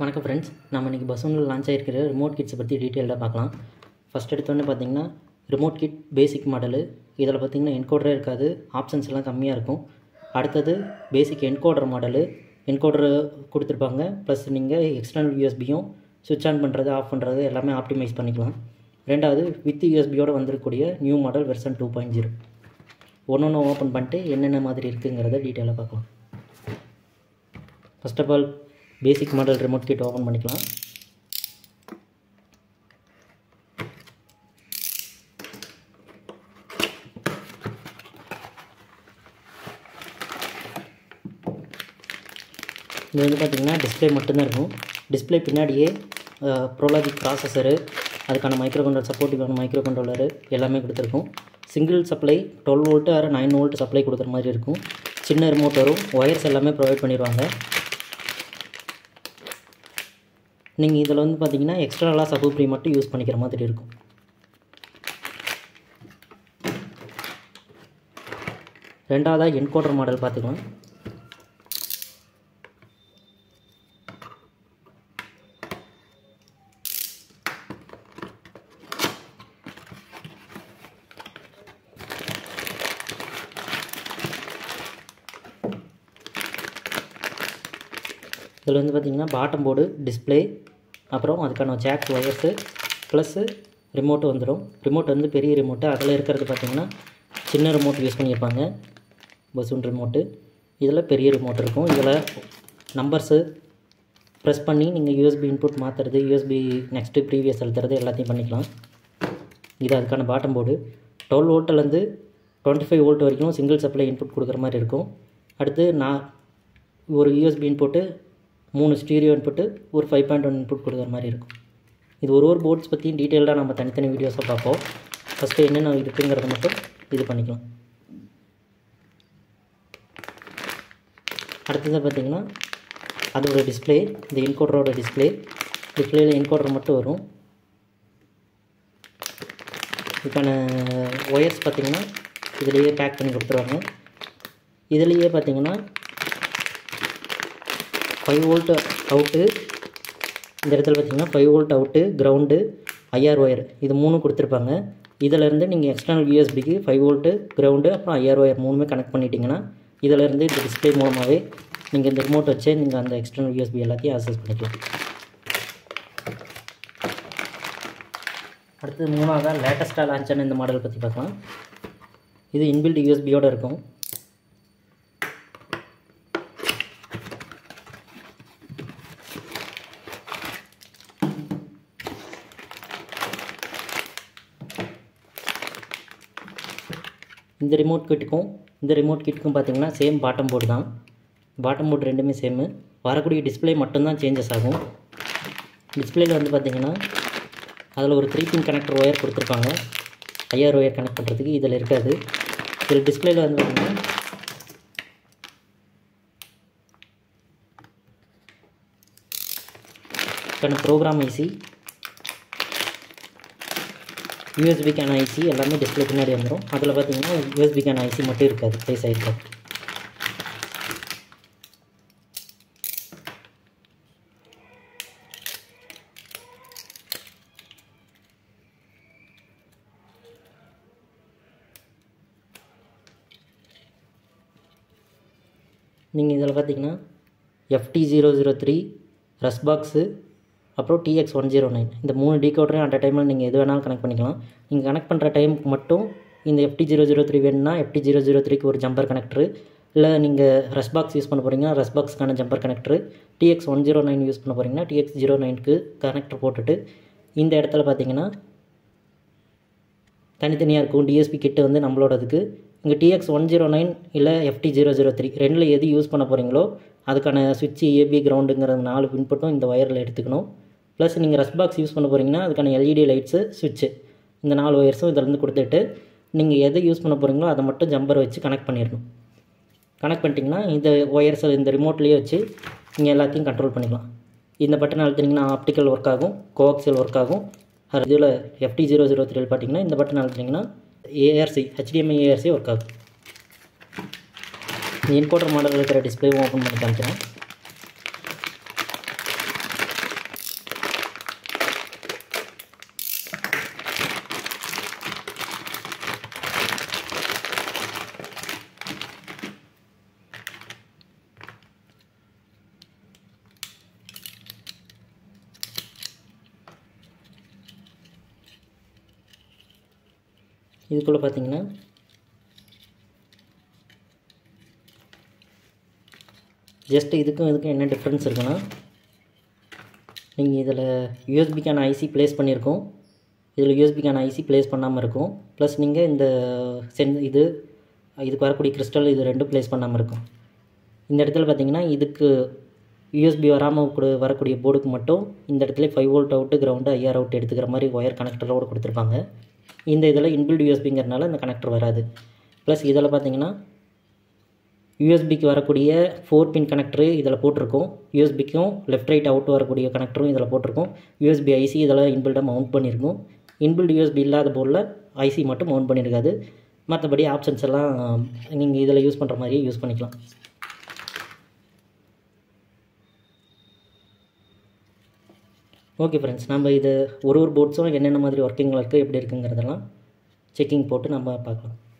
வணக்கம் ஃப்ரெண்ட்ஸ் நம்ம இன்றைக்கி பஸ்ஸுனில் லான்ச் ஆகிருக்கிற ரிமோட் கிட்ஸை பற்றி டீட்டெயிலாக பார்க்கலாம் ஃபஸ்ட் எடுத்தோன்னே பார்த்தீங்கன்னா ரிமோட் கிட் பேசிக் மாடலு இதில் பார்த்தீங்கன்னா என்கோடரே இருக்காது ஆப்ஷன்ஸ் எல்லாம் கம்மியாக இருக்கும் அடுத்தது பேசிக் என்கோடர் மாடலு என்கோடர் கொடுத்துருப்பாங்க ப்ளஸ் நீங்கள் எக்ஸ்டர்னல் யூஎஸ்பியும் சுவிட்ச் ஆன் பண்ணுறது ஆஃப் பண்ணுறது எல்லாமே ஆப்டிமைஸ் பண்ணிக்கலாம் ரெண்டாவது வித் யூஎஸ்பியோடு வந்திருக்கக்கூடிய new model version two point zero ஒன்று ஒன்று ஓப்பன் பண்ணிட்டு என்னென்ன மாதிரி இருக்குங்கிறத டீட்டெயிலாக பார்க்கலாம் first of all basic model remote kit open பண்ணிக்கலாம் இது வந்து பார்த்திங்கன்னா டிஸ்பிளே மட்டும்தான் இருக்கும் டிஸ்பிளே பின்னாடியே ப்ரோலாஜிக் ப்ராசஸரு அதுக்கான மைக்ரோ கண்ட்ரோல் சப்போர்ட்டிவான மைக்ரோ கண்ட்ரோலரு எல்லாமே கொடுத்துருக்கும் சிங்கிள் சப்ளை டுவெல் வோல்ட்டு ஆறு நைன் வோல்ட் சப்ளை கொடுக்குற மாதிரி இருக்கும் சின்ன ரிமோட் வரும் ஒயர்ஸ் எல்லாமே ப்ரொவைட் பண்ணிடுவாங்க நீங்கள் இதில் வந்து பார்த்தீங்கன்னா எக்ஸ்ட்ராலாக சபூப்ரி மட்டும் யூஸ் பண்ணிக்கிற மாதிரி இருக்கும் ரெண்டாவதாக என்கோடர் மாடல் பார்த்துக்கலாம் இதில் வந்து பார்த்திங்கன்னா பாட்டம் போர்டு டிஸ்பிளே அப்புறம் அதுக்கான ஜாக் ஒயர்ஸு ப்ளஸ்ஸு ரிமோட்டு வந்துடும் ரிமோட் வந்து பெரிய ரிமோட்டு அதில் இருக்கிறது பார்த்திங்கன்னா சின்ன ரிமோட் யூஸ் பண்ணியிருப்பாங்க பஸ்ஸுன் ரிமோட்டு இதில் பெரிய ரிமோட் இருக்கும் இதில் நம்பர்ஸு ப்ரெஸ் பண்ணி நீங்கள் யூஎஸ்பி இன்புட் மாற்றுறது யூஎஸ்பி நெக்ஸ்ட்டு ப்ரீவியஸ் அழுத்துறது எல்லாத்தையும் பண்ணிக்கலாம் இது அதுக்கான பாட்டம் போர்டு டுவெல் வோல்ட்லேருந்து டுவெண்ட்டி ஃபைவ் வோல்ட் வரைக்கும் சிங்கிள் சப்ளை இன்புட் கொடுக்குற மாதிரி இருக்கும் அடுத்து நான் ஒரு யூஎஸ்பி இன்புட்டு மூணு ஸ்டீரியோ இன்புட்டு ஒரு ஃபைவ் பாயிண்ட் ஒன் இன்புட் கொடுக்குற மாதிரி இருக்கும் இது ஒரு ஒரு போர்ட்ஸ் பற்றியும் டீட்டெயில்டாக நம்ம தனித்தனி வீடியோஸாக பார்ப்போம் ஃபஸ்ட்டு என்னென்ன இருக்குங்கிறத மட்டும் இது பண்ணிக்கலாம் அடுத்தது பார்த்திங்கன்னா அதோட டிஸ்பிளே இந்த என்கோடரோட டிஸ்பிளே டிஸ்பிளேயில் என்கோடர் மட்டும் வரும் இதுக்கான ஒயர்ஸ் பார்த்திங்கன்னா இதுலேயே பேக் பண்ணி கொடுத்துருவாங்க இதுலேயே பார்த்திங்கன்னா ஃபைவ் வோல்ட் அவுட்டு இந்த இடத்துல பார்த்தீங்கன்னா five volt out ground IR wire இது மூணு கொடுத்துருப்பாங்க இதிலேருந்து நீங்கள் எக்ஸ்டர்னல் யூஎஸ்பிக்கு ஃபைவ் வோல்ட்டு கிரவுண்டு அப்புறம் ஐஆர் ஒயர் மூணுமே கனெக்ட் பண்ணிட்டீங்கன்னா இதிலேருந்து இந்த டிஸ்பிளே மூலமாகவே நீங்கள் இந்த ரிமோட் வச்சே நீங்கள் அந்த எக்ஸ்டர்னல் யூஎஸ்பி எல்லாத்தையும் ஆக்சஸ் பண்ணிக்கலாம் அடுத்தது மூணாவதாக லேட்டஸ்ட்டாக லான்ச் ஆன இந்த மாடல் பற்றி பார்க்கலாம் இது இன்பில்ட் யூஎஸ்பியோடு இருக்கும் இந்த ரிமோட் கிட்டுக்கும் இந்த ரிமோட் கிட்டுக்கும் பார்த்தீங்கன்னா சேம் பாட்டம் போர்டு தான் பாட்டம் போர்டு ரெண்டுமே சேமு வரக்கூடிய டிஸ்பிளே மட்டும்தான் சேஞ்சஸ் ஆகும் டிஸ்பிளேயில் வந்து பார்த்தீங்கன்னா அதில் ஒரு த்ரீ பின் கனெக்டர் ஒயர் கொடுத்துருப்பாங்க ஐஆர் ஒயர் கனெக்ட் பண்ணுறதுக்கு இதில் இருக்காது இதில் டிஸ்பிளேயில் வந்து பார்த்தீங்கன்னா இதுக்கான ப்ரோக்ராம் ஐசி யூஎஸ்பிக்கான ஐசி எல்லாமே டிஸ்பிளே பின்னாடி வந்துடும் அதில் பார்த்தீங்கன்னா யூஎஸ்பிக்கான ஐசி மட்டும் இருக்காது ப்ளேஸ் ஆகிருக்காது நீங்கள் இதில் பார்த்தீங்கன்னா எஃப்டி ஜீரோ ஜீரோ த்ரீ ரஸ் பாக்ஸு அப்புறம் டிஎக்ஸ் ஒன் ஜீரோ நைன் இந்த மூணு டீகோடரையும் அட் டைமில் நீங்கள் எது வேணாலும் கனெக்ட் பண்ணிக்கலாம் நீங்கள் கனெக்ட் பண்ணுற டைமுக்கு மட்டும் இந்த எஃப்டி ஜீரோ ஜீரோ த்ரீ வேணும்னா எஃப்டி ஜீரோ ஜீரோ த்ரீக்கு ஒரு ஜம்பர் கனெக்டரு இல்லை நீங்கள் ரஸ் பாக்ஸ் யூஸ் பண்ண போகிறீங்கன்னா ரஸ் பாக்ஸ்க்கான jumper connector TX one zero nine use பண்ண போகிறீங்கன்னா டிஎக்ஸ் ஜீரோ நைனுக்கு கனெக்டர் போட்டுட்டு இந்த இடத்துல பார்த்தீங்கன்னா தனித்தனியாக இருக்கும் டிஎஸ்பி கிட்டு வந்து நம்மளோடதுக்கு இங்கே டிஎக்ஸ் ஒன் ஜீரோ நைன் இல்லை எஃப்டி ஜீரோ ஜீரோ த்ரீ ரெண்டில் எது யூஸ் பண்ண போகிறீங்களோ அதுக்கான சுவிட்சு ஏபி கிரவுண்டுங்கிற நாலு இன்புட்டும் இந்த ஒயரில் எடுத்துக்கணும் ப்ளஸ் நீங்கள் ரஸ் பாக்ஸ் யூஸ் பண்ண போகிறீங்கன்னா அதுக்கான எல்இடி லைட்ஸு சுவிட்சு இந்த நாலு ஒயர்ஸும் இதிலேருந்து கொடுத்துட்டு நீங்கள் எதை யூஸ் பண்ண போகிறீங்களோ அதை மட்டும் ஜம்பர் வச்சு கனெக்ட் பண்ணிடணும் கனெக்ட் பண்ணிட்டீங்கன்னா இந்த ஒயர்ஸை இந்த ரிமோட்லேயே வச்சு நீங்கள் எல்லாத்தையும் கண்ட்ரோல் பண்ணிக்கலாம் இந்த பட்டன் அழுத்தினீங்கன்னா ஆப்டிக்கல் ஒர்க் ஆகும் கோஆக்சியல் ஒர்க் ஆகும் அது இதில் எஃப்டி ஜீரோ ஜீரோ த்ரீ பார்த்தீங்கன்னா இந்த பட்டன் அழுத்தினீங்கன்னா ஏஆர்சி ஹெச்டிஎம்ஐ ஏஆர்சி ஒர்க் ஆகும் என்கோடர் மாடல் இருக்கிற டிஸ்பிளேவும் ஓப்பன் பண்ணி காமிக்கிறேன் இதுக்குள்ளே பார்த்தீங்கன்னா ஜஸ்ட் இதுக்கும் இதுக்கும் என்ன டிஃப்ரென்ஸ் இருக்குன்னா நீங்கள் இதில் யூஎஸ்பிக்கான ஐசி ப்ளேஸ் பண்ணியிருக்கோம் இதில் யூஎஸ்பிக்கான ஐசி ப்ளேஸ் பண்ணாமல் இருக்கும் ப்ளஸ் நீங்கள் இந்த சென் இது இதுக்கு வரக்கூடிய கிறிஸ்டல் இது ரெண்டும் ப்ளேஸ் பண்ணாமல் இருக்கும் இந்த இடத்துல பார்த்தீங்கன்னா இதுக்கு யூஎஸ்பி வராமல் கூட வரக்கூடிய போர்டுக்கு மட்டும் இந்த இடத்துல five volt out ground IR out எடுத்துக்கிற மாதிரி ஒயர் கனெக்டரோடு கொடுத்துருப்பாங்க இந்த இதில் இன்பில்ட் யூஎஸ்பிங்கிறனால இந்த கனெக்டர் வராது ப்ளஸ் இதில் பார்த்தீங்கன்னா யூஎஸ்பிக்கு வரக்கூடிய ஃபோர் பின் கனெக்டரு இதில் போட்டிருக்கோம் யூஎஸ்பிக்கும் லெஃப்ட் ரைட் அவுட் வரக்கூடிய கனெக்டரும் இதில் போட்டிருக்கோம் யூஎஸ்பி ஐசி இதில் இன்பில்டாக மவுண்ட் பண்ணியிருக்கோம் இன்பில்ட் யூஎஸ்பி இல்லாத போர்டில் ஐசி மட்டும் மவுண்ட் பண்ணியிருக்காது மற்றபடி ஆப்ஷன்ஸ் எல்லாம் நீங்கள் இதில் யூஸ் பண்ணுற மாதிரியே யூஸ் பண்ணிக்கலாம் ஓகே ஃப்ரெண்ட்ஸ் நம்ம இது ஒரு ஒரு போர்ட்ஸும் என்னென்ன மாதிரி ஒர்க்கிங்கில் இருக்குது எப்படி இருக்குங்கிறதெல்லாம் செக்கிங் போட்டு நம்ம பார்க்கலாம்